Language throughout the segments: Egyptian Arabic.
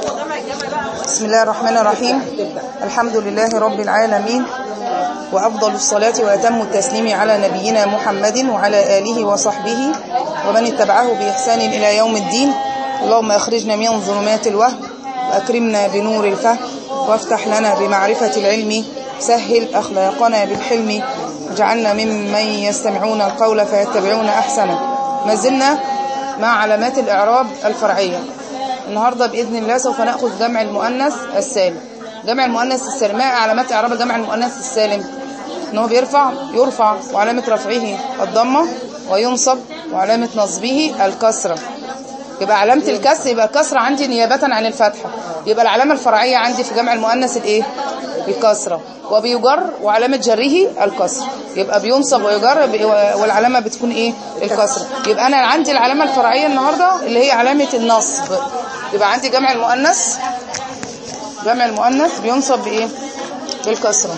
بسم الله الرحمن الرحيم الحمد لله رب العالمين وأفضل الصلاة وأتم التسليم على نبينا محمد وعلى آله وصحبه ومن اتبعه بإحسان إلى يوم الدين اللهم أخرجنا من ظلمات الوهم وأكرمنا بنور الفهم وافتح لنا بمعرفة العلم سهل أخلاقنا بالحلم اجعلنا ممن يستمعون القول فيتبعون أحسنه ما زلنا مع علامات الإعراب الفرعية النهاردة بإذن الله سوف نأخذ جمع المؤنث السالم جمع المؤنث السالم ما علامات إعراب جمع المؤنث السالم إن هو بيرفع يرفع وعلامة رفعه الضمة وينصب وعلامة نصبه الكسرة يبقى علامة الكسر يبقى كسرة عندي نيابة عن الفتحة يبقى العلامة الفرعية عندي في جمع المؤنث الايه الكسرة وبيجر وعلامة جره الكسر يبقى بينصب ويجر والعلامة بتكون ايه الكسرة يبقى انا عندي العلامة الفرعية النهاردة اللي هي علامة النصب يبقى عندي جمع المؤنث جمع المؤنث بينصب بايه بالكسرة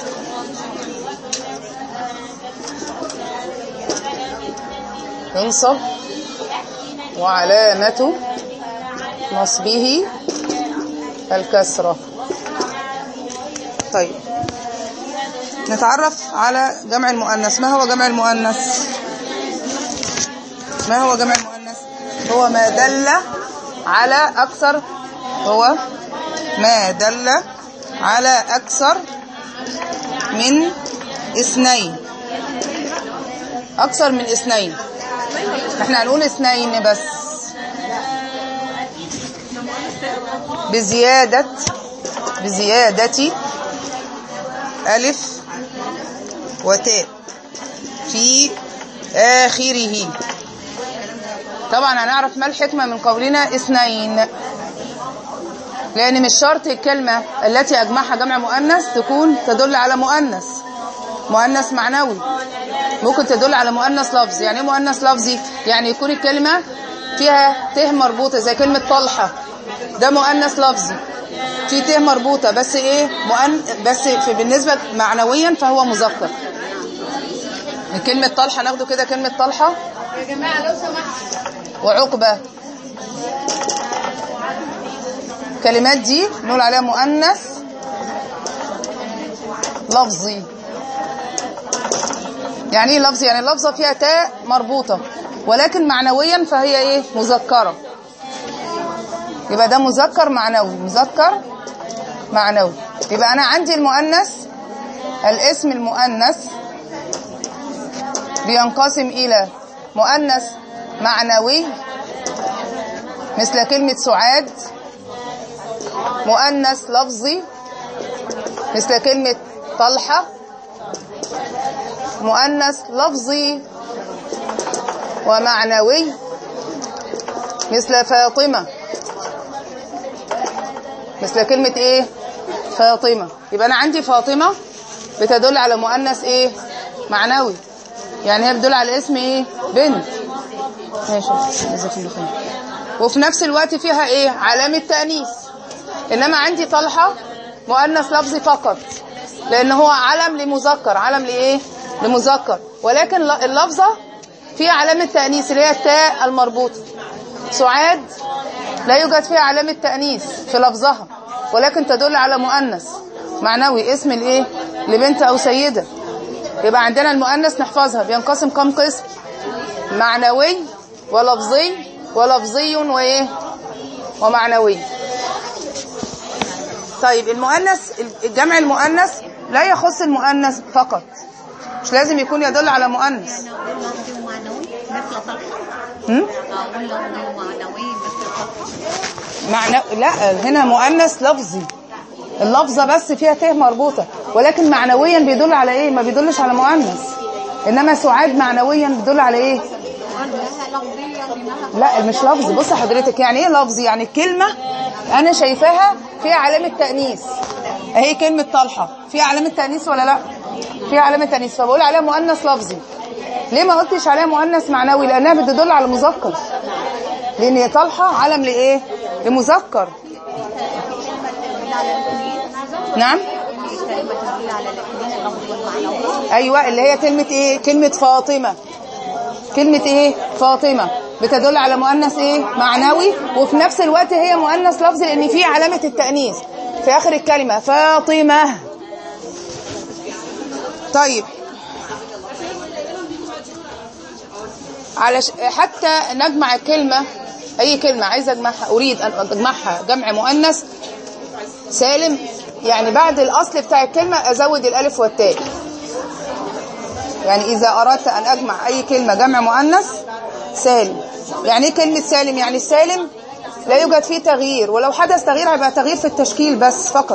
ينصب وعلامة نصبه الكسرة طيب نتعرف على جمع المؤنث ما هو جمع المؤنث ما هو جمع المؤنث هو ما دل على أكثر هو ما دل على أكثر من اثنين أكثر من اثنين احنا هنقول اثنين بس بزيادة بزيادة ألف وتاء في آخره طبعا هنعرف ما الحكمة من قولنا اثنين لأن مش شرط الكلمة التي أجمعها جمع مؤنث تكون تدل على مؤنث مؤنث معنوي ممكن تدل على مؤنث لفظي يعني ايه مؤنث لفظي يعني يكون الكلمة فيها ت مربوطة زي كلمة طلحة ده مؤنث لفظي في ت مربوطة بس ايه مؤن... بس في بالنسبة معنويا فهو مذكر كلمة طلحة ناخده كده كلمة طلحة يا جماعة لو سمحت وعقبة الكلمات دي نقول عليها مؤنث لفظي يعني ايه لفظ يعني اللفظه فيها تاء مربوطه ولكن معنويا فهي ايه مذكره يبقى ده مذكر معنوي مذكر معنوي يبقى انا عندي المؤنث الاسم المؤنث بينقسم الى مؤنث معنوي مثل كلمه سعاد مؤنث لفظي مثل كلمه طلحه مؤنث لفظي ومعنوي مثل فاطمة مثل كلمة ايه فاطمة يبقى انا عندي فاطمة بتدل على مؤنث ايه معنوي يعني هي بتدل على اسم ايه بنت ماشي جزاك الله خير وفي نفس الوقت فيها ايه علامة تأنيث انما عندي طلحة مؤنث لفظي فقط لان هو علم لمذكر علم لايه لمذكر ولكن اللفظة فيها علامة تأنيث اللي هي التاء المربوطة سعاد لا يوجد فيها علامة تأنيث في لفظها ولكن تدل على مؤنث معنوي اسم الايه لبنت او سيدة يبقى عندنا المؤنث نحفظها بينقسم كم قسم معنوي ولفظي ولفظي وايه ومعنوي طيب المؤنث الجمع المؤنث لا يخص المؤنث فقط مش لازم يكون يدل على مؤنث لفظي ومعنوي مثل طلحة هم؟ أقول لفظي ومعنوي مثل طلحة معنى لا هنا مؤنث لفظي اللفظه بس فيها ت مربوطه ولكن معنويا بيدل على ايه ما بيدلش على مؤنث انما سعاد معنويا بيدل على ايه لها لفظية لها لا مش لفظي بص حضرتك يعني ايه لفظي يعني الكلمه انا شايفاها فيها علامه تانيث اهي كلمه طلحه فيها علامه تانيث ولا لا فيها علامه تانيث فبقول عليها مؤنث لفظي ليه ما قلتش عليها مؤنث معنوي لانها بتدل على مذكر لان هي طلحه علم لايه لمذكر نعم كلمة تدل على الاثنين اللفظي والمعنوي ايوه اللي هي كلمه ايه كلمه فاطمه كلمه ايه فاطمه بتدل على مؤنث ايه معنوي وفي نفس الوقت هي مؤنث لفظي لان في علامه التانيث في اخر الكلمه فاطمه طيب على حتى نجمع الكلمه اي كلمه عايزه اجمعها اريد ان اجمعها جمع مؤنث سالم يعني بعد الاصل بتاع الكلمه ازود الالف والتاء يعني اذا اردت ان اجمع اي كلمه جمع مؤنث سالم يعني ايه كلمه سالم يعني السالم لا يوجد فيه تغيير ولو حدث تغيير هيبقى تغيير في التشكيل بس فقط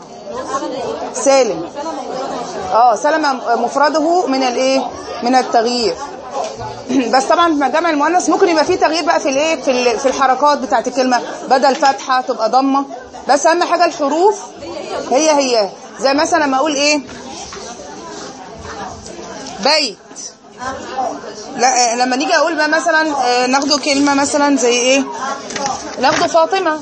سالم اه سلم مفرده من الايه من التغيير بس طبعا مع جمع المؤنث ممكن يبقى فيه تغيير بقى في الايه في ال- في الحركات بتاعت الكلمه بدل فتحه تبقى ضمه بس اهم حاجه الحروف هي هي زي مثلا لما اقول ايه بيت لا آه، لما نيجي اقول بقى مثلا آه، ناخده كلمه مثلا زي ايه ناخده فاطمه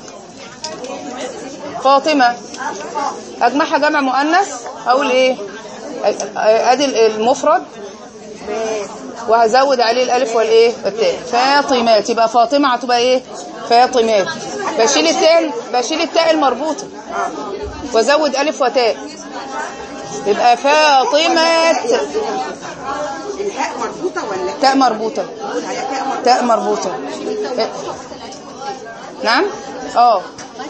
فاطمه اجمعها جمع مؤنث اقول ايه آه، ادي المفرد وهزود عليه الالف والايه والتاء فاطمات يبقى فاطمه هتبقى ايه فاطمات بشيل التاء بشيل التاء المربوطه وازود الف وتاء يبقى فاطمات الهاء مربوطة ولا تاء مربوطه تقول عليها تاء مربوطة تاء مربوطه إيه؟ نعم اه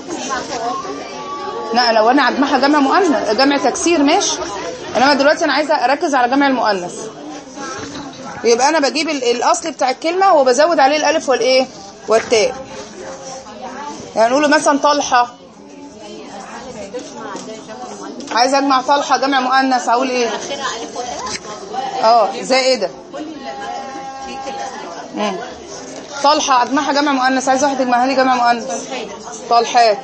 لا لو انا هجمعها جمع مؤنث جمع تكسير ماشي انما دلوقتي انا عايزه اركز على جمع المؤنث يبقى انا بجيب ال- الاصل بتاع الكلمه وبزود عليه الالف والايه والتاء يعني نقول مثلا طلحه عايزه اجمع طلحه جمع مؤنث اقول ايه اه زائده مم. طلحه اجمعها جمع مؤنث عايز واحد يجمعها لي جمع مؤنث طلحات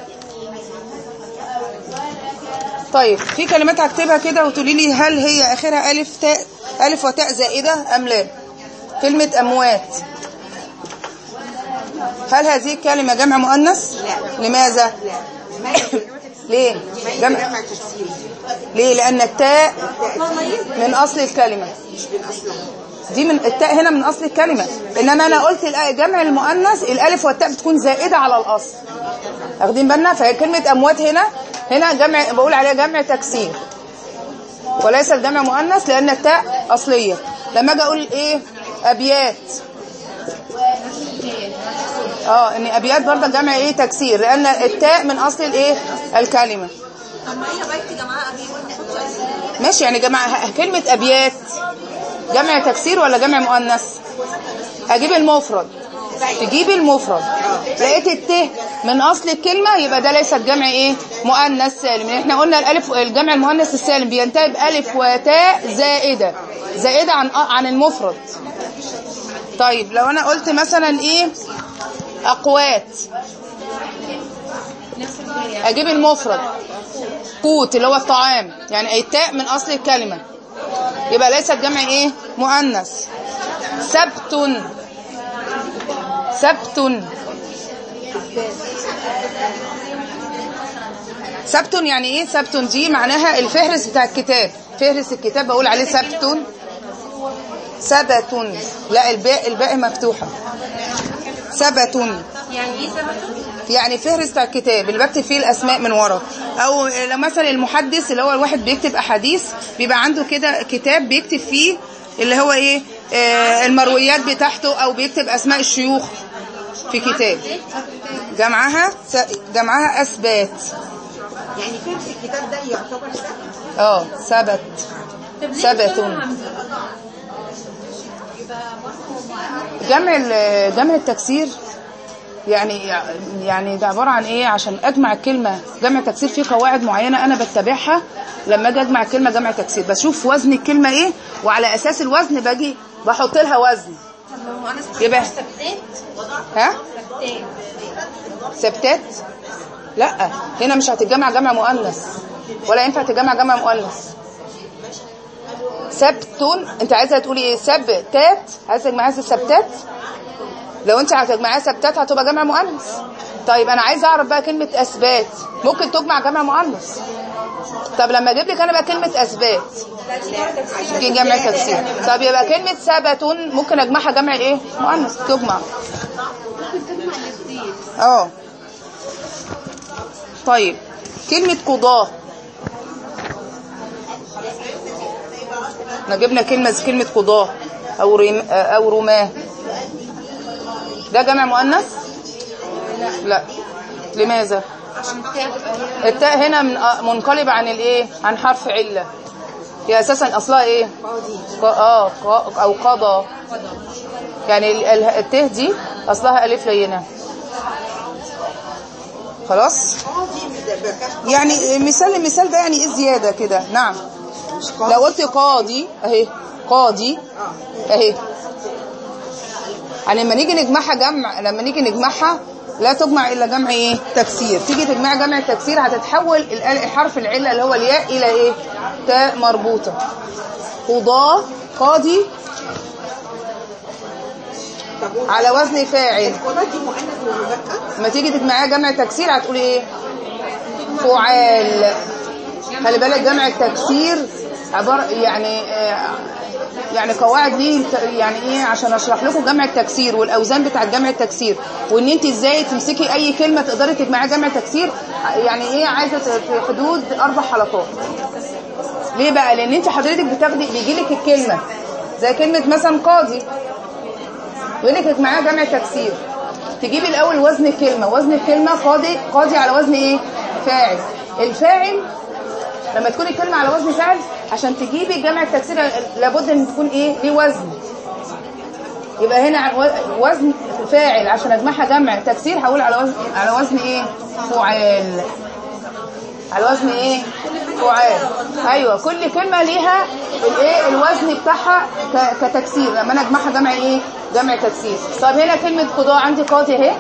طيب في كلمات هكتبها كده وتقولي لي هل هي اخرها الف تاء الف وتاء زائده ام لا كلمه اموات هل هذه الكلمه جمع مؤنث لا. لماذا ما هي كلمات ليه جمع جمع تفسير ليه لان التاء من اصل الكلمه مش من أصلها دي من التاء هنا من اصل الكلمه انما انا قلت الآ- جمع المؤنث الالف والتاء بتكون زائده على الاصل واخدين بالنا فهي كلمه اموات هنا هنا جمع بقول عليها جمع تكسير وليس الجمع مؤنث لان التاء اصليه لما اجي اقول ايه ابيات اه ان ابيات برضه جمع ايه تكسير لان التاء من اصل الايه الكلمه ماشي يعني جمع كلمه ابيات جمع تكسير ولا جمع مؤنث اجيب المفرد تجيب المفرد لقيت الت من اصل الكلمه يبقى ده ليس جمع ايه مؤنث سالم يعني احنا قلنا الالف الجمع المؤنث السالم بينتهي بالف وتاء زائده زائده عن عن المفرد طيب لو انا قلت مثلا ايه اقوات اجيب المفرد قوت اللي هو الطعام يعني التاء من اصل الكلمه يبقى ليست جمع ايه مؤنث سبت سبت سبت يعني ايه سبت دي معناها الفهرس بتاع الكتاب فهرس الكتاب بقول عليه سبت سبت لا الباء الباء مفتوحه سبت يعني ايه سبب؟ يعني فهرس بتاع الكتاب اللي بكتب فيه الاسماء من ورا او لو مثلا المحدث اللي هو الواحد بيكتب احاديث بيبقى عنده كده كتاب بيكتب فيه اللي هو ايه آه المرويات بتاعته او بيكتب اسماء الشيوخ في كتاب جمعها س- جمعها اثبات يعني فين في الكتاب ده يعتبر سبب اه ثبت ثبت جمع ال- جمع التكسير يعني يعني ده عباره عن ايه عشان اجمع الكلمه جمع تكسير في قواعد معينه انا بتبعها لما اجي اجمع الكلمه جمع تكسير بشوف وزن الكلمه ايه وعلى اساس الوزن باجي بحط لها وزن يبقى ها ثبتات لا هنا مش هتتجمع جمع مؤنث ولا ينفع تجمع جمع مؤنث سبت انت عايزه تقولي ايه سبتات عايزه تجمعيها ثبتات لو انت هتجمعيها ثبتات هتبقى جمع مؤنث طيب انا عايزه اعرف بقى كلمه اثبات ممكن تجمع جمع مؤنث طب لما اجيب لك انا بقى كلمه اثبات تيجي جمع تكسير طب يبقى كلمه ثبت ممكن اجمعها جمع ايه مؤنث تجمع ممكن تجمع الاثنين اه طيب كلمة قضاة احنا جبنا كلمة زي كلمة قضاة أو رم أو رماة ده جمع مؤنث؟ لا لماذا؟ التاء هنا من منقلب عن الايه؟ عن حرف علة هي أساسا أصلها ايه؟ ق- اه ق- أو قضى يعني ال- ال- الته دي أصلها ألف لينة خلاص؟ قاضي ده كان يعني مثال المثال ده يعني ايه زياده كده نعم مش لو قاضي قلت قاضي اهي قاضي اهي يعني لما نيجي نجمعها جمع لما نيجي نجمعها لا تجمع الا جمع ايه تكسير تيجي تجمع جمع تكسير هتتحول ال- حرف العله اللي هو الياء الى ايه تاء مربوطه قضاه قاضي طب و- على وزن فاعل القضاة دي مؤنث ومذكر لما تيجي تجمعها جمع تكسير هتقولي ايه فعال خلي بالك جمع التكسير عبارة يعني آه، يعني قواعد ليه يعني ايه عشان اشرح لكم جمع التكسير والاوزان بتاعه جمع التكسير وان انت ازاي تمسكي اي كلمه تقدري تجمعيها جمع تكسير يعني ايه عايزه في حدود اربع حلقات ليه بقى لان انت حضرتك بتاخدي بيجي لك الكلمه زي كلمه مثلا قاضي يقول لك اجمعيها جمع تكسير تجيبي الاول وزن الكلمه وزن الكلمه قاضي قاضي على وزن ايه فاعل الفاعل لما تكون الكلمه على وزن فاعل عشان تجيبي جمع التكسير لابد ان تكون ايه ليه وزن يبقى هنا و- وزن فاعل عشان اجمعها جمع تكسير هقول على وزن على وزن ايه فعال على وزن ايه فعال ايوه كل كلمه ليها الايه الوزن بتاعها ك- كتكسير لما انا اجمعها جمع ايه جمع تكسير طب هنا كلمه قضاء عندي قاضي اهي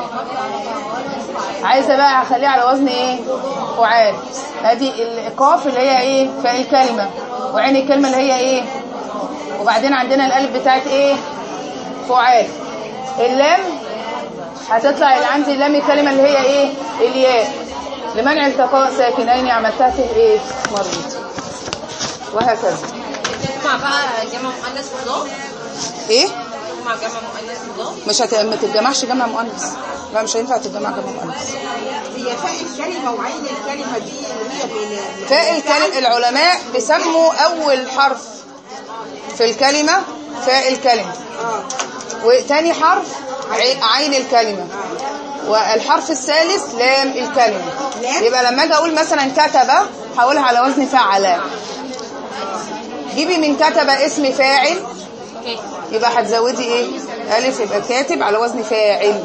عايزه بقى اخليها على وزن ايه فعال ادي القاف اللي هي ايه فاء الكلمه وعين الكلمه اللي هي ايه وبعدين عندنا الالف بتاعت ايه فعال اللام هتطلع اللي عندي لام الكلمه اللي هي ايه الياء لمنع التقاء ساكنين عملتها ته ايه مربوط وهكذا تجمع بقى جمع مؤنث وضاء ايه تجمع جمع مؤنث وضاء مش هت... ما تتجمعش جمع مؤنث لا مش هينفع تتجمع جمع مؤنث هي فاء الكلمة وعين الكلمة دي اللي هي بين فاء الكلمة العلماء بيسموا أول حرف في الكلمة فاء الكلمة اه وتاني حرف عي- عين الكلمة والحرف الثالث لام الكلمة لام؟ يبقى لما اجي اقول مثلا كتب هقولها على وزن فعل جيبي من كتب اسم فاعل يبقى هتزودي ايه الف يبقى كاتب على وزن فاعل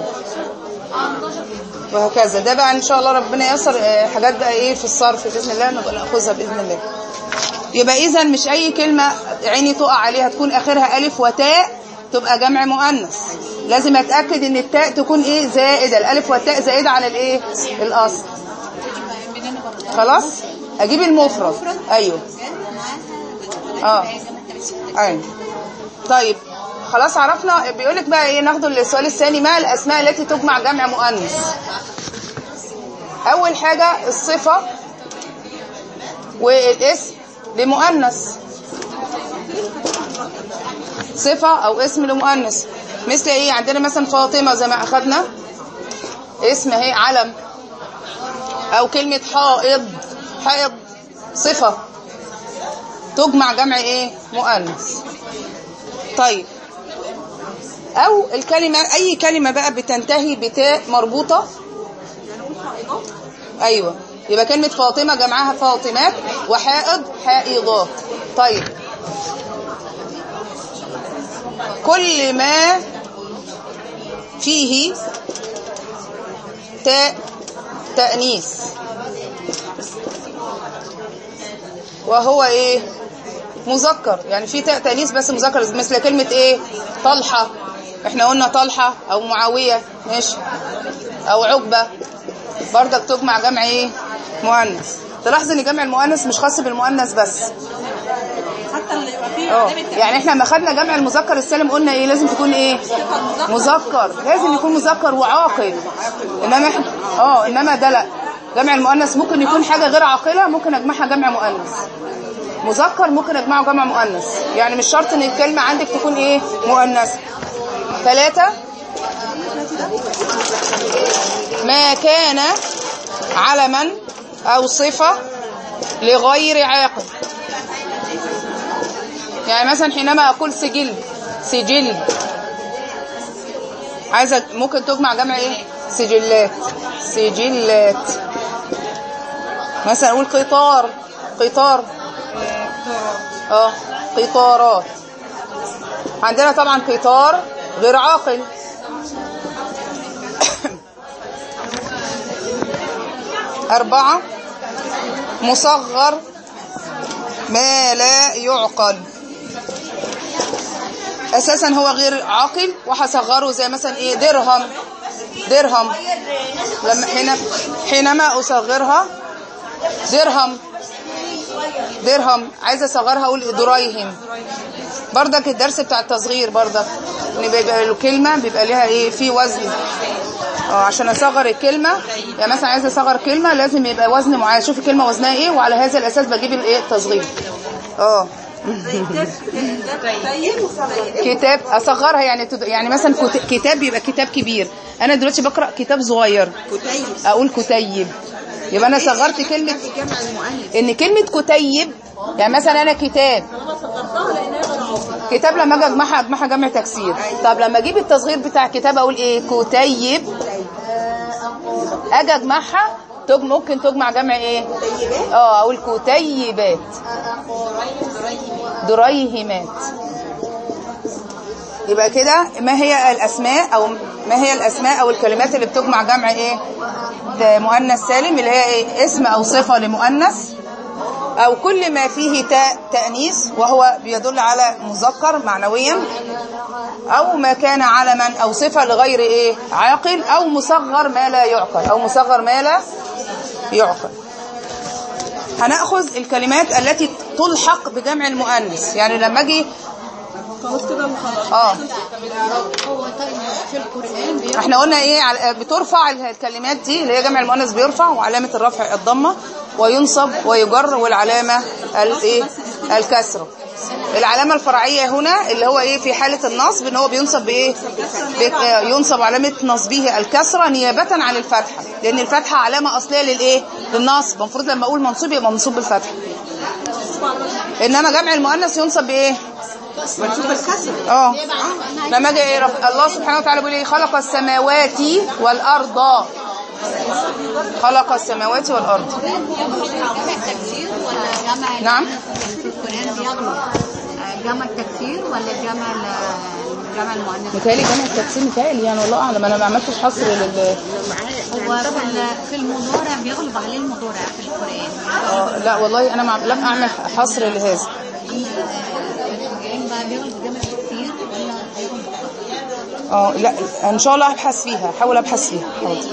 وهكذا ده بقى ان شاء الله ربنا ييسر آه، حاجات بقى ايه في الصرف باذن الله نبقى ناخذها باذن الله يبقى اذا مش اي كلمه عيني تقع عليها تكون اخرها الف وتاء تبقى جمع مؤنث لازم اتاكد ان التاء تكون ايه زائده الالف والتاء زائده على الايه الاصل خلاص اجيب المفرد ايوه اه ايوه طيب خلاص عرفنا بيقول لك بقى ايه ناخد السؤال الثاني ما الاسماء التي تجمع جمع مؤنث اول حاجه الصفه والاسم لمؤنث صفه او اسم لمؤنث مثل ايه عندنا مثلا فاطمه زي ما اخدنا اسم اهي علم او كلمه حائض حائض صفه تجمع جمع ايه مؤنث طيب او الكلمه اي كلمه بقى بتنتهي بتاء مربوطه ايوه يبقى كلمه فاطمه جمعها فاطمات وحائض حائضات طيب كل ما فيه تاء تأنيث وهو ايه مذكر يعني في تاء تأنيث بس مذكر مثل كلمة ايه طلحة احنا قلنا طلحة او معاوية ماشي او عقبة برضك تجمع جمع ايه مؤنث تلاحظ ان جمع المؤنث مش خاص بالمؤنث بس حتى اللي يبقى فيه اه علامة يعني احنا لما خدنا جمع المذكر السالم قلنا ايه لازم تكون ايه مذكر لازم يكون مذكر وعاقل انما احنا اه انما ده لا جمع المؤنث ممكن يكون حاجه غير عاقله ممكن اجمعها جمع مؤنث مذكر ممكن اجمعه جمع مؤنث يعني مش شرط ان الكلمه عندك تكون ايه مؤنثه ثلاثة ما كان علما او صفه لغير عاقل يعني مثلا حينما اقول سجل سجل عايزه ممكن تجمع جمع ايه سجلات سجلات مثلا اقول قطار قطار اه قطارات عندنا طبعا قطار غير عاقل أربعة مصغر ما لا يعقل اساسا هو غير عاقل وهصغره زي مثلا ايه درهم درهم لما حين حينما اصغرها درهم درهم عايزه اصغرها اقول درايهم بردك الدرس بتاع التصغير بردك ان بيبقى الكلمه بيبقى ليها ايه في وزن اه عشان اصغر الكلمه يعني مثلا عايزه اصغر كلمه لازم يبقى وزن معين اشوف الكلمه وزنها ايه وعلى هذا الاساس بجيب الايه التصغير اه كتاب اصغرها يعني تد... يعني مثلا كت... كتاب يبقى كتاب كبير انا دلوقتي بقرا كتاب صغير كتيب اقول كتيب يبقى انا صغرت كلمه جمع المؤنث ان كلمه كتيب يعني مثلا انا كتاب كتاب لما اجي اجمعها اجمعها جمع تكسير طب لما اجيب التصغير بتاع كتاب اقول ايه كتيب اجي اجمعها تج ممكن تجمع جمع ايه اه اقول كتيبات دريهمات يبقى كده ما هي الاسماء او ما هي الاسماء او الكلمات اللي بتجمع جمع ايه ده مؤنث سالم اللي هي ايه اسم او صفه لمؤنث او كل ما فيه تاء تانيث وهو بيدل على مذكر معنويا او ما كان علما او صفه لغير ايه عاقل او مصغر ما لا يعقل او مصغر ما لا يعقل هناخذ الكلمات التي تلحق بجمع المؤنث يعني لما اجي خلاص كده وخلاص اه هو طيب في القرآن بيقول احنا قلنا ايه على- بترفع الكلمات دي اللي هي جمع المؤنث بيرفع وعلامه الرفع الضمه وينصب ويجر والعلامه الايه الكسره العلامه الفرعيه هنا اللي هو ايه في حاله النصب ان هو بينصب بايه ب- آه، ينصب علامه نصبه الكسره نيابه عن الفتحه لان الفتحه علامه اصليه للايه للنصب المفروض لما اقول منصوب يبقى منصوب بالفتحه انما جمع المؤنث ينصب بايه منصوب الكسر اه لما اجي ايه رب الله سبحانه وتعالى بيقول ايه خلق السماوات والارض خلق السماوات والارض جمع التكسير ولا جمع ال- نعم. في القرآن بياخدوا آه، جمع التكسير ولا جمع ال- جمع المؤنث متهيألي جمع التقسيم متهيألي يعني والله اعلم انا ما عملتش حصر لل هو في ال- في المضارع بيغلب عليه المضارع في القرآن آه، لا والله انا ما لم اعمل حصر لهذا في القرآن بقى بيغلب جمع التكسير ولا بيغلب اه لا ان شاء الله ابحث فيها احاول ابحث فيها حاضر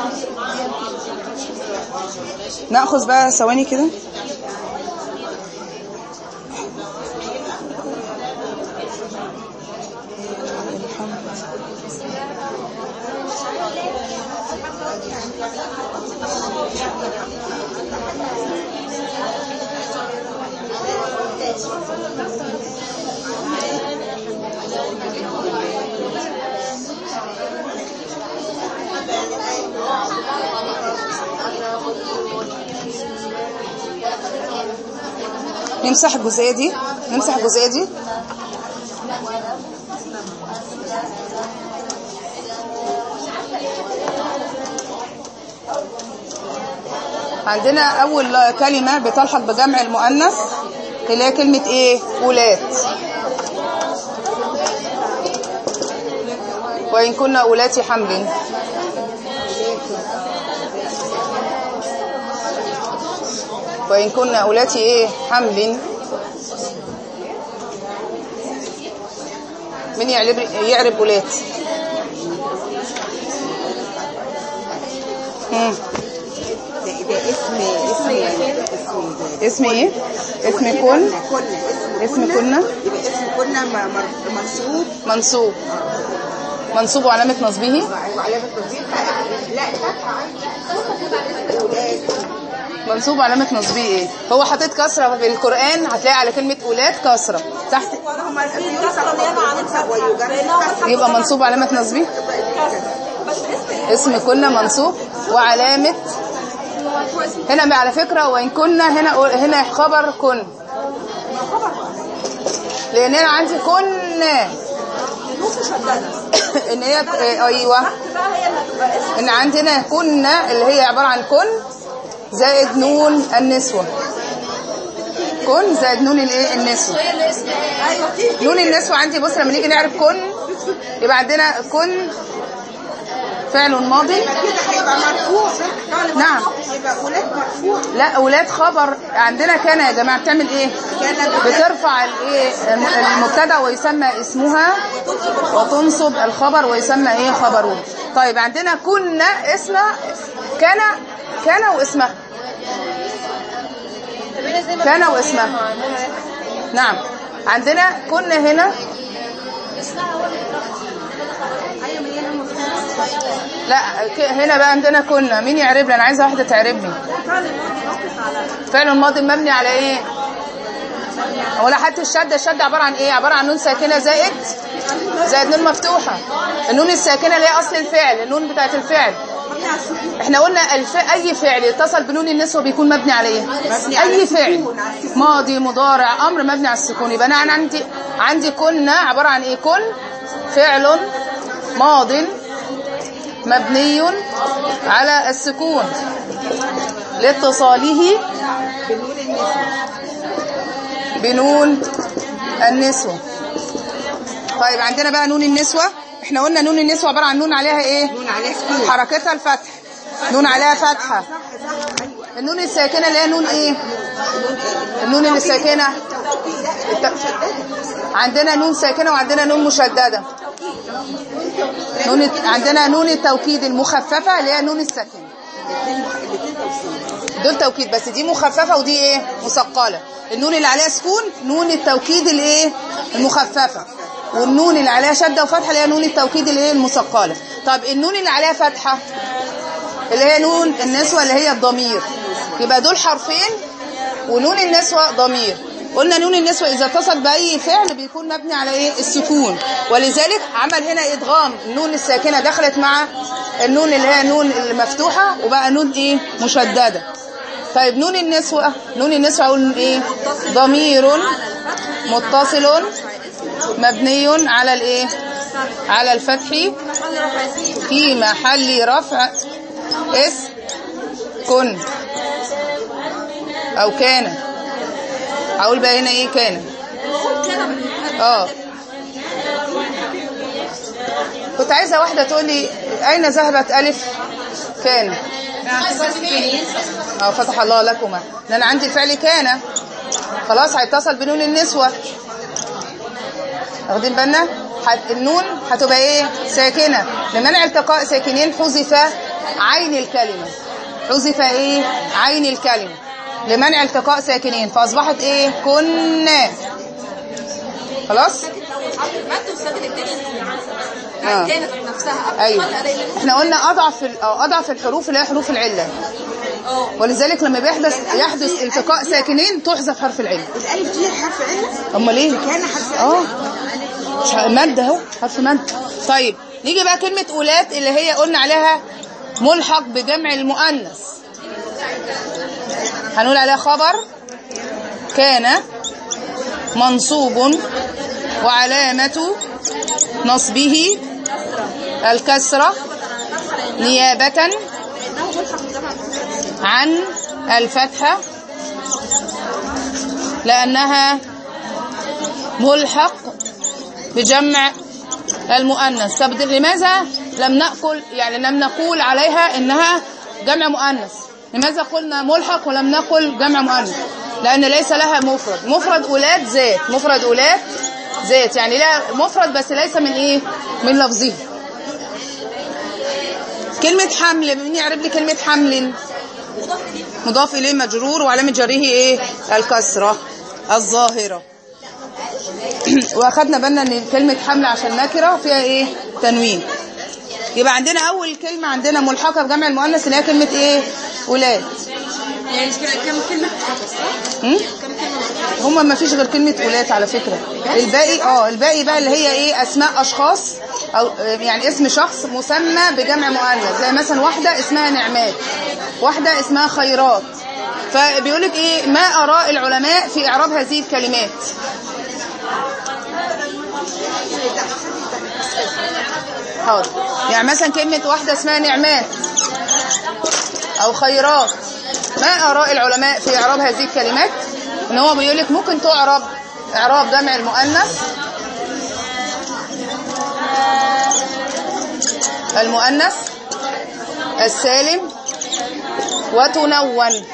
ناخذ بقى ثواني كده نمسح الجزئيه دي نمسح الجزئيه دي عندنا اول كلمه بتلحق بجمع المؤنث اللي هي كلمه ايه اولات وان كنا اولات حمل وإن كنا أولاتي إيه حمل من يعرب يعرب أولات مم. ده, ده اسم اسم اسم ايه اسم كن كنا اسم كنا يبقى اسم كنا م- مر- منصوب منصوب منصوب وعلامة نصبه وعلامة تصديق لا فتحة عادي أولاد منصوب وعلامة نصبه ايه هو حاطط كسرة في القرآن هتلاقي على كلمة أولاد كسرة تحت هما ينصب وينصب ويجر يبقى منصوب علامة نصبه اسم كنا منصوب وعلامة هنا على فكرة وإن كنا هنا هنا خبر كن لأن أنا عندي كنا إن هي أيوه إن عندنا كنا اللي هي عبارة عن كن زائد نون النسوة كن زائد نون الايه النسوة نون النسوة عندي بص لما نيجي نعرف كن يبقى عندنا كن فعل ماضي كده هيبقى مرفوع نعم يبقى أولاد مرفوع لا اولاد خبر عندنا كان يا جماعه بتعمل ايه بترفع الايه المبتدا ويسمى اسمها وتنصب الخبر ويسمى ايه خبره طيب عندنا كنا اسمها كان كان واسمها كان واسمها نعم عندنا كنا هنا لا ك- هنا بقى عندنا كنا مين يعرب لي انا عايزه واحده تعرب لي فعل الماضي مبني على ايه ولا حتى الشدة الشدة عبارة عن ايه عبارة عن نون ساكنة زائد زائد نون مفتوحة النون الساكنة اللي هي اصل الفعل النون بتاعت الفعل احنا قلنا الف... اي فعل يتصل بنون النسوة بيكون مبني على ايه اي فعل ماضي مضارع امر مبني على السكون يبقى انا عندي عندي كنا عبارة عن ايه كن فعل ماض مبني على السكون لاتصاله بنون النسوة طيب عندنا بقى نون النسوة احنا قلنا نون النسوة عبارة عن نون عليها ايه نون عليها سكون حركتها الفتح نون عليها فتحة النون الساكنة اللي هي نون ايه النون اللي الساكنة الت... عندنا نون ساكنة وعندنا نون مشددة نون الت- عندنا نون التوكيد المخففة اللي هي نون الساكنة دول توكيد بس دي مخففة ودي ايه مثقلة النون اللي عليها سكون نون التوكيد الايه المخففة والنون اللي عليها شدة وفتحة اللي هي نون التوكيد اللي هي المثقلة طب النون اللي عليها فتحة اللي هي نون النسوة اللي هي الضمير يبقى دول حرفين ونون النسوة ضمير قلنا نون النسوة إذا اتصل بأي فعل بيكون مبني على إيه السكون ولذلك عمل هنا إدغام النون الساكنة دخلت مع النون اللي هي نون المفتوحة وبقى نون إيه مشددة طيب نون النسوة نون النسوة أقول إيه ضمير متصل مبني على الإيه على الفتح في محل رفع اسم كن او كان اقول بقى هنا ايه كان اه كنت عايزه واحده تقول لي اين ذهبت الف كان اه فتح الله لكما لان عندي الفعل كان خلاص هيتصل بنون النسوه واخدين بالنا هت- النون هتبقى ايه ساكنه لمنع التقاء ساكنين حذف عين الكلمه حذف ايه عين الكلمه لمنع التقاء ساكنين فاصبحت ايه كنا خلاص آه. ايوه احنا قلنا اضعف ال- أو اضعف الحروف اللي هي حروف العله ولذلك لما بيحدث يحدث التقاء ساكنين تحذف حرف العله الألف دي حرف علة امال ايه كان حرف اه مش ه- مادة اهو حرف مادة طيب نيجي بقى كلمة أولاد اللي هي قلنا عليها ملحق بجمع المؤنث هنقول عليها خبر كان منصوب وعلامة نصبه الكسرة نيابة عن الفتحة لأنها ملحق بجمع المؤنث طب لماذا لم نقل يعني لم نقول عليها انها جمع مؤنث لماذا قلنا ملحق ولم نقل جمع مؤنث لان ليس لها مفرد مفرد اولاد ذات مفرد اولاد ذات يعني لها مفرد بس ليس من ايه من لفظه كلمة حمل مين يعرف لي كلمة حمل مضاف اليه مجرور وعلامه جره ايه الكسره الظاهره واخدنا بالنا ان كلمه حمل عشان نكره فيها ايه تنوين يبقى عندنا اول كلمه عندنا ملحقه بجمع المؤنث اللي هي كلمه ايه ولاد يعني كده كم كلمة هم؟ هما ما فيش غير كلمة ولاد على فكرة الباقي اه الباقي بقى اللي هي ايه اسماء اشخاص او آه، يعني اسم شخص مسمى بجمع مؤنث زي مثلا واحدة اسمها نعمات واحدة اسمها خيرات فبيقول لك ايه ما اراء العلماء في اعراب هذه الكلمات حاضر يعني مثلا كلمة واحدة اسمها نعمات او خيرات ما اراء العلماء في اعراب هذه الكلمات ان هو بيقول لك ممكن تعرب اعراب جمع المؤنث المؤنث السالم وتنون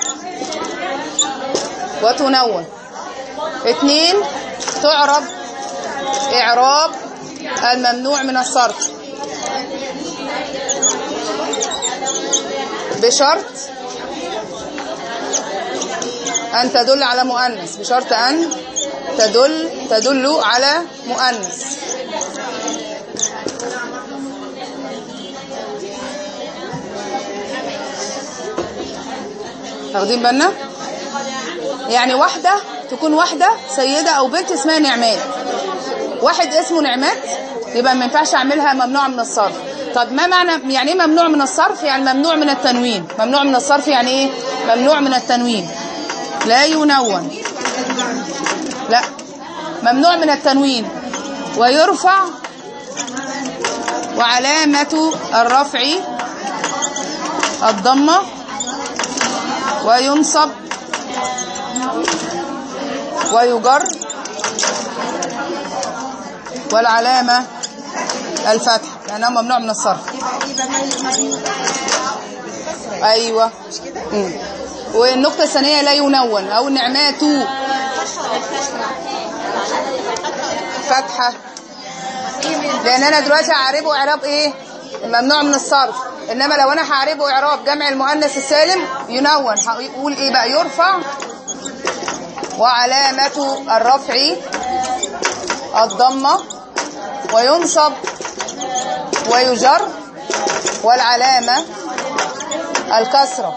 وتنون اثنين تعرب اعراب الممنوع من الصرف بشرط أن تدل على مؤنث بشرط أن تدل تدل على مؤنث واخدين بالنا يعني واحدة تكون واحدة سيدة أو بنت اسمها نعمات واحد اسمه نعمات يبقى ما ينفعش اعملها ممنوع من الصرف طب ما معنى يعني ايه ممنوع من الصرف يعني ممنوع من التنوين ممنوع من الصرف يعني ايه ممنوع من التنوين لا ينون لا ممنوع من التنوين ويرفع وعلامة الرفع الضمة وينصب ويجر والعلامة الفتح لأنها ممنوع من الصرف أيوة مم. والنقطة الثانية لا ينون أو النعمات فتحة لأن أنا دلوقتي هعربه إعراب إيه ممنوع من الصرف إنما لو أنا هعربه إعراب جمع المؤنث السالم ينون هقول إيه بقى يرفع وعلامة الرفع الضمة وينصب ويجر والعلامة الكسرة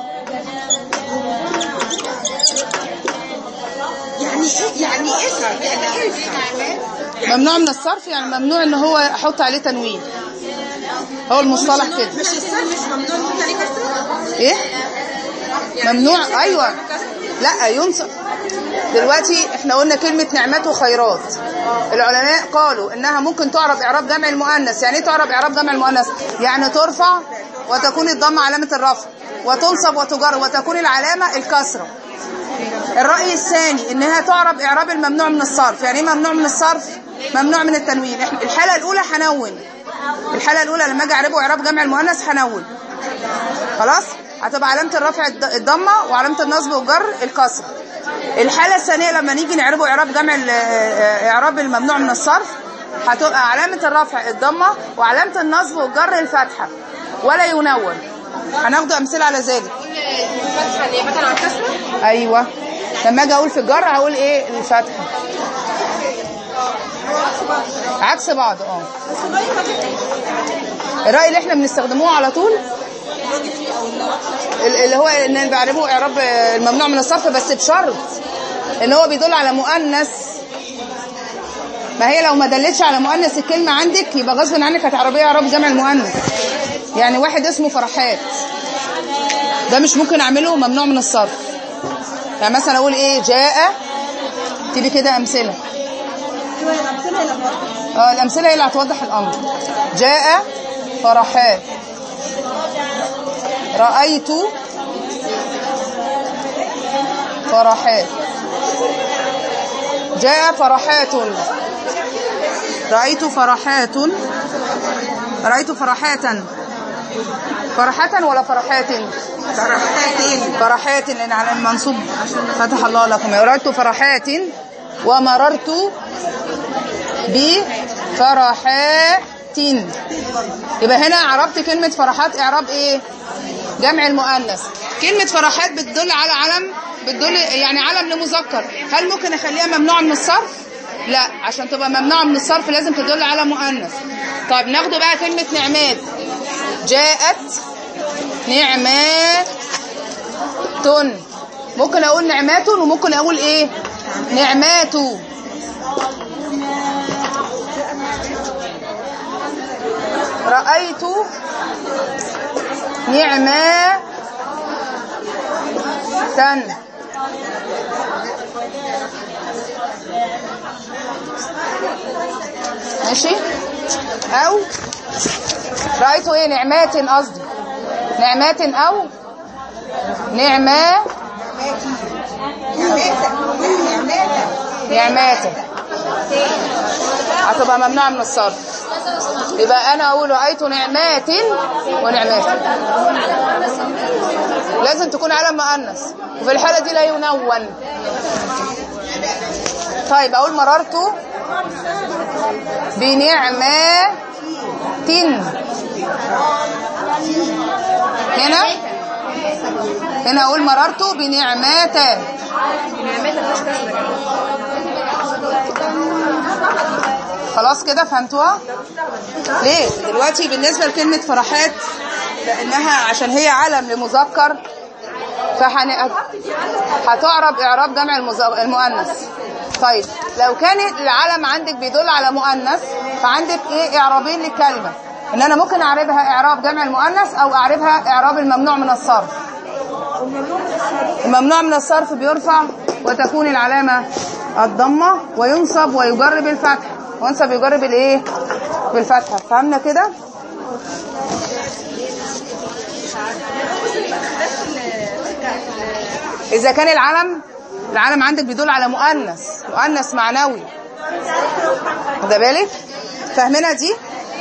يعني ايه يعني ايه صار؟ يعني ايه صار؟ ممنوع من الصرف يعني ممنوع ان هو احط عليه تنوين هو المصطلح كده مش الصرف مش ممنوع نحط عليه كسر؟ ايه ممنوع ايوه لا ينصب دلوقتي احنا قلنا كلمة نعمات وخيرات العلماء قالوا انها ممكن تعرب اعراب جمع المؤنث يعني ايه تعرب اعراب جمع المؤنث يعني ترفع وتكون الضمه علامة الرفع وتنصب وتجر وتكون العلامة الكسرة الرأي الثاني انها تعرب اعراب الممنوع من الصرف يعني ايه ممنوع من الصرف ممنوع من التنوين احنا الحالة الاولى هنون الحالة الاولى لما اجي اعربه اعراب جمع المؤنث هنون خلاص هتبقى علامة الرفع الض- الضمة وعلامة النصب والجر الكسرة الحالة الثانية لما نيجي نعربه إعراب جمع ال- آه، إعراب الممنوع من الصرف هتبقى علامة الرفع الضمة وعلامة النصب والجر الفتحة ولا ينون هناخد أمثلة على ذلك فتحة نيابة عن كسرة أيوة لما أجي أقول في الجر هقول إيه الفتحة عكس بعض اه الرأي اللي احنا بنستخدموه على طول ال- اللي هو ان بعربه اعراب الممنوع من الصرف بس بشرط ان هو بيدل على مؤنث ما هي لو ما دلتش على مؤنث الكلمة عندك يبقى غصب عنك هتعربيها اعراب جمع المؤنث يعني واحد اسمه فرحات ده مش ممكن اعمله ممنوع من الصرف يعني مثلا اقول ايه جاء تبي كده امثله اه الامثله هي اللي هتوضح الامر جاء فرحات رايت فرحات جاء فرحات رايت فرحات رايت فرحاتا فرحة ولا فرحات فرحتين فرحات لان على المنصوب فتح الله لكم رأيت فرحات ومررت بفرحات يبقى هنا عربت كلمة فرحات إعراب إيه جمع المؤنث كلمة فرحات بتدل على علم بتدل يعني علم لمذكر هل ممكن أخليها ممنوعة من الصرف لا عشان تبقى ممنوعة من الصرف لازم تدل على مؤنث طيب ناخده بقى كلمة نعمات جاءت نعمات ممكن اقول نعمات وممكن اقول ايه نعمات رأيت نعمة تن ماشي او رأيت ايه نعمات قصدي نعمات او نعمة نعمات هتبقى ممنوعة من الصرف يبقى انا اقول رأيت نعمات ونعمات لازم تكون علم مؤنث وفي الحالة دي لا ينون طيب اقول مررت بنعمات هنا هنا اقول مررت بنعمات خلاص كده فهمتوها ليه دلوقتي بالنسبه لكلمه فرحات لانها عشان هي علم لمذكر فهن هتعرب اعراب جمع المز- المؤنث طيب لو كان العلم عندك بيدل على مؤنث فعندك ايه اعرابين للكلمه ان انا ممكن اعربها اعراب جمع المؤنث او اعربها اعراب الممنوع من الصرف الممنوع من الصرف بيرفع وتكون العلامة الضمة وينصب ويجر بالفتح وينصب يجر بالايه بالفتحة فهمنا كده اذا كان العلم العلم عندك بيدل على مؤنث مؤنث معنوي واخده بالك فاهمينها دي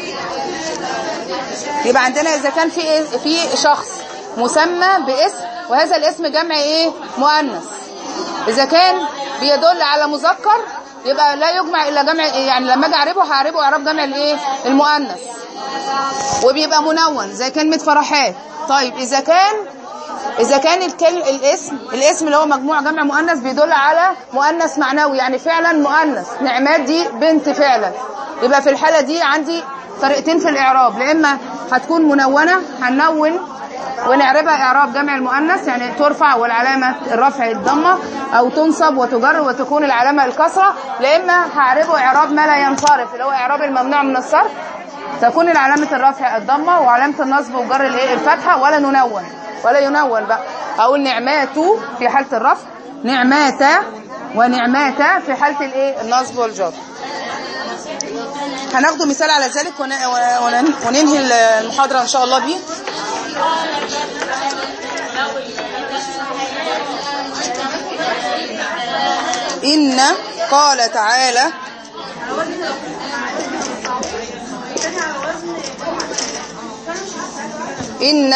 يبقى عندنا اذا كان في إيه؟ في شخص مسمى باسم وهذا الاسم جمع ايه مؤنث اذا كان بيدل على مذكر يبقى لا يجمع الا جمع يعني لما اجي اعربه هعربه اعراب جمع الايه المؤنث وبيبقى منون زي كلمه فرحات طيب اذا كان اذا كان الكلم الاسم الاسم اللي هو مجموع جمع مؤنث بيدل على مؤنث معنوي يعني فعلا مؤنث نعمات دي بنت فعلا يبقى في الحاله دي عندي طريقتين في الاعراب لا اما هتكون منونه هنون ونعربها اعراب جمع المؤنث يعني ترفع والعلامه الرفع الضمه او تنصب وتجر وتكون العلامه الكسره لا اما هعربه اعراب ما لا ينصرف اللي هو اعراب الممنوع من الصرف تكون العلامه الرفع الضمه وعلامه النصب وجر الايه الفتحه ولا ننون ولا ينون بقى اقول نعمات في حاله الرفع نعمات ونعمات في حاله الايه النصب والجر هناخده مثال على ذلك ون- ون- وننهي المحاضره ان شاء الله بيه إن قال تعالى إن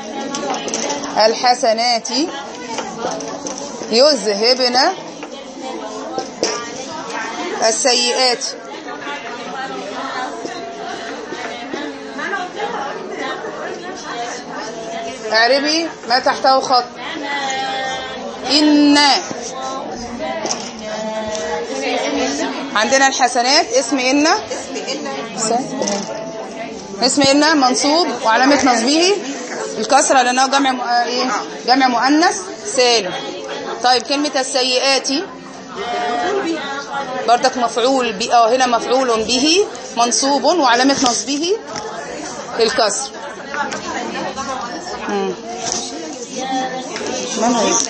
الحسنات يذهبن السيئات اعربي ما تحته خط إن عندنا الحسنات اسم إن اسم إن منصوب وعلامة نصبه الكسرة لأنه جمع م- آه، إيه؟ جمع مؤنث سالم طيب كلمة السيئات بردك مفعول ب... اه هنا مفعول به منصوب وعلامة نصبه الكسر مم. مالها ايه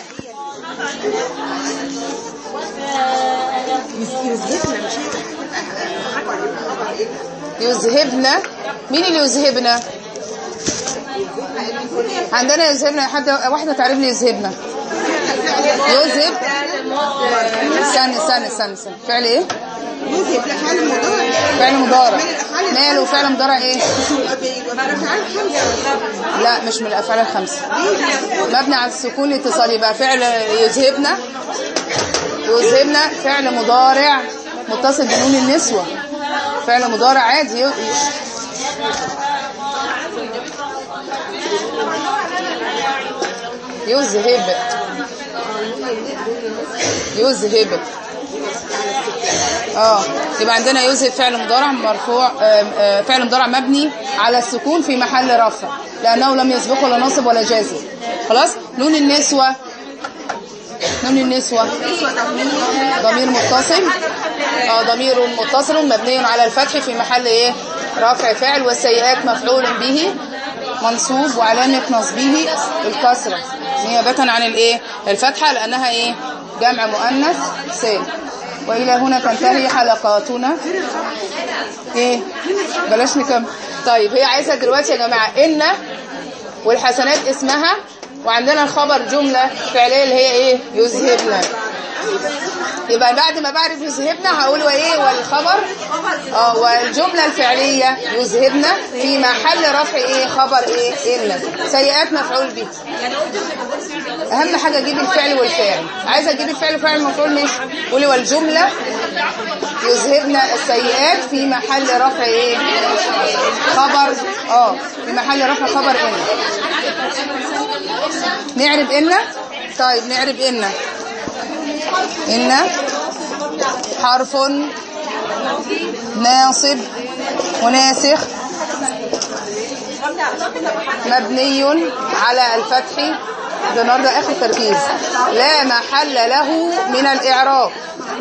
يذهبنا مين اللي يذهبنا عندنا يذهبنا حد واحده تعرف لي يذهبنا يذهب استنى استنى استنى استنى فعل ايه يذهب لحال المضارع فعل مضارع من الأفعال ماله فعل مضارع ايه يبقى أفعال خمسة لا مش من الافعال الخمسه مبني على السكون الاتصالي يبقى فعل يذهبنا يذهبنا فعل مضارع متصل بنون النسوة فعل مضارع عادي ي- يذهب يذهب اه يبقى عندنا يذهب فعل مضارع مرفوع آه، آه، فعل مضارع مبني على السكون في محل رفع لانه لم يسبقه لا ناصب ولا جازم خلاص نون النسوه نون النسوه ضمير متصل اه ضمير متصل مبني على الفتح في محل ايه رفع فعل والسيئات مفعول به منصوب وعلامة نصبه الكسرة نيابة عن الايه الفتحة لأنها ايه جمع مؤنث سالم وإلى هنا تنتهي حلقاتنا ايه بلاش نكمل طيب هي عايزة دلوقتي يا جماعة إن والحسنات اسمها وعندنا الخبر جملة فعلية اللي هي ايه يذهبنا يبقى بعد ما بعرف يذهبنا هقول وايه والخبر اه والجمله الفعليه يذهبنا في محل رفع ايه خبر ايه ان سيئات مفعول به اهم حاجه اجيب الفعل والفاعل عايزه اجيب الفعل والفاعل المفعول مش قولي والجمله يذهبنا السيئات في محل رفع ايه خبر اه في محل رفع خبر ان نعرب ان طيب نعرب ان إن حرف ناصب وناسخ مبني على الفتح ده النهارده اخر تركيز لا محل له من الاعراب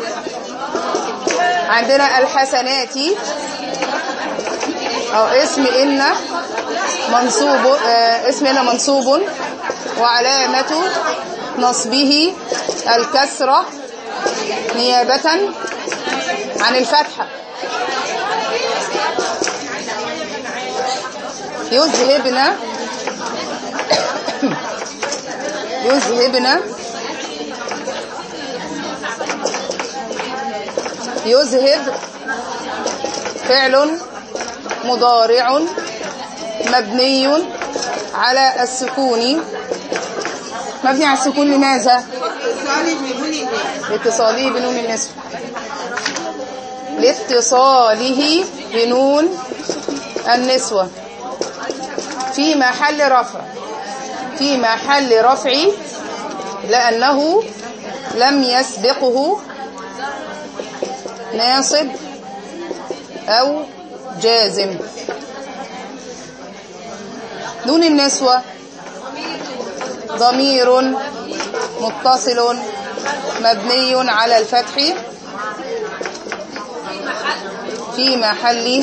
عندنا الحسنات او اسم ان منصوب آه اسم ان منصوب وعلامه نصبه الكسرة نيابة عن الفتحة يذهبنا يذهبنا يذهب فعل مضارع مبني على السكون مبني على السكون لماذا لاتصاله بنون النسوة لاتصاله بنون النسوة في محل رفع في محل رفع لأنه لم يسبقه ناصب أو جازم نون النسوة ضمير متصل مبني على الفتح في محل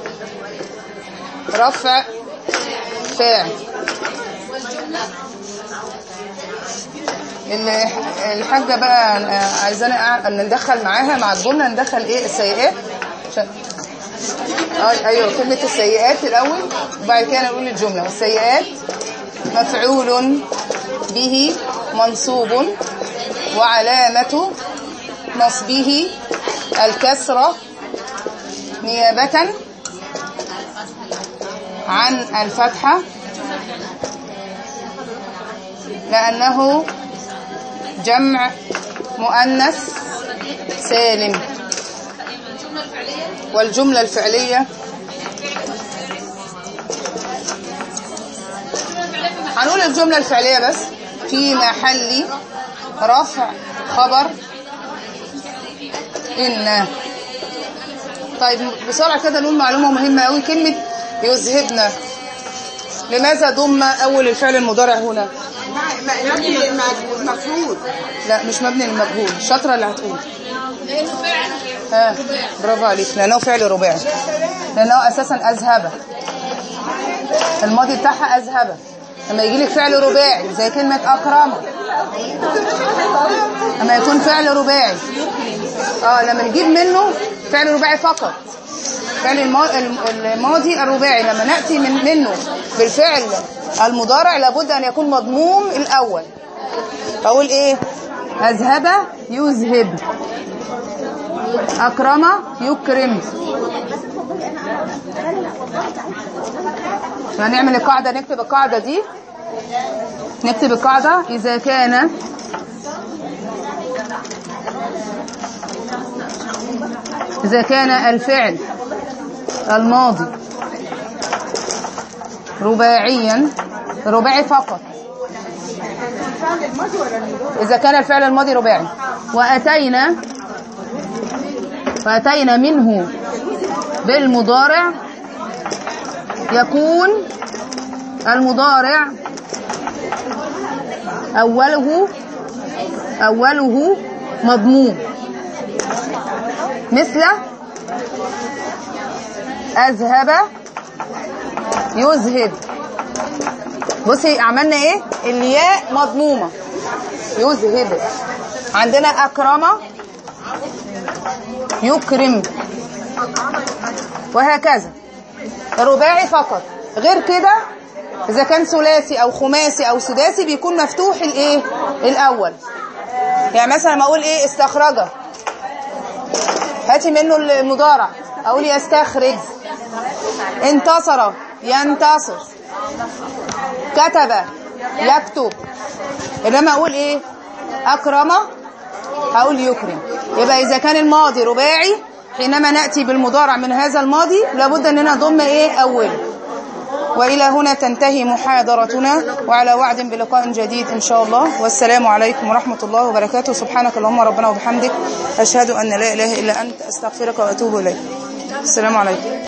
رفع فاعل الحاجة بقى عايزانا ندخل معاها مع الجملة ندخل ايه السيئات عشان اه ايوه كلمة السيئات الاول وبعد كده نقول الجملة والسيئات مفعول به منصوب وعلامة نصبه الكسرة نيابة عن الفتحة لأنه جمع مؤنث سالم والجملة الفعلية هنقول الجملة الفعلية بس في محل رفع خبر إن طيب بسرعة كده نقول معلومة مهمة قوي كلمة يذهبنا لماذا ضم أول الفعل المضارع هنا مبني المفروض لا مش مبني للمجهول الشطرة اللي هتقول ها برافو عليك لأنه فعل رباعي لأنه أساسا أذهب الماضي بتاعها أذهب لما يجي لك فعل رباعي زي كلمة أكرم لما يكون فعل رباعي اه لما نجيب منه فعل رباعي فقط فعل الما- الماضي الرباعي لما نأتي من منه بالفعل المضارع لابد أن يكون مضموم الأول أقول إيه أذهب يذهب أكرم يكرم هنعمل القاعدة نكتب القاعدة دي نكتب القاعدة إذا كان إذا كان الفعل الماضي رباعيا رباعي فقط إذا كان الفعل الماضي رباعي وأتينا وأتينا منه بالمضارع يكون المضارع أوله أوله مضموم مثل أذهب يذهب بصي عملنا ايه الياء مضمومة يذهب عندنا أكرم يكرم وهكذا رباعي فقط غير كده إذا كان ثلاثي أو خماسي أو سداسي بيكون مفتوح الإيه الأول يعني مثلا ما أقول إيه استخرجه هاتي منه المضارع أقول يستخرج انتصر ينتصر كتب يكتب انما اقول ايه اكرم اقول يكرم يبقى اذا كان الماضي رباعي حينما ناتي بالمضارع من هذا الماضي لابد اننا نضم ايه اوله والى هنا تنتهي محاضرتنا وعلى وعد بلقاء جديد ان شاء الله والسلام عليكم ورحمه الله وبركاته سبحانك اللهم ربنا وبحمدك اشهد ان لا اله الا انت استغفرك واتوب اليك السلام عليكم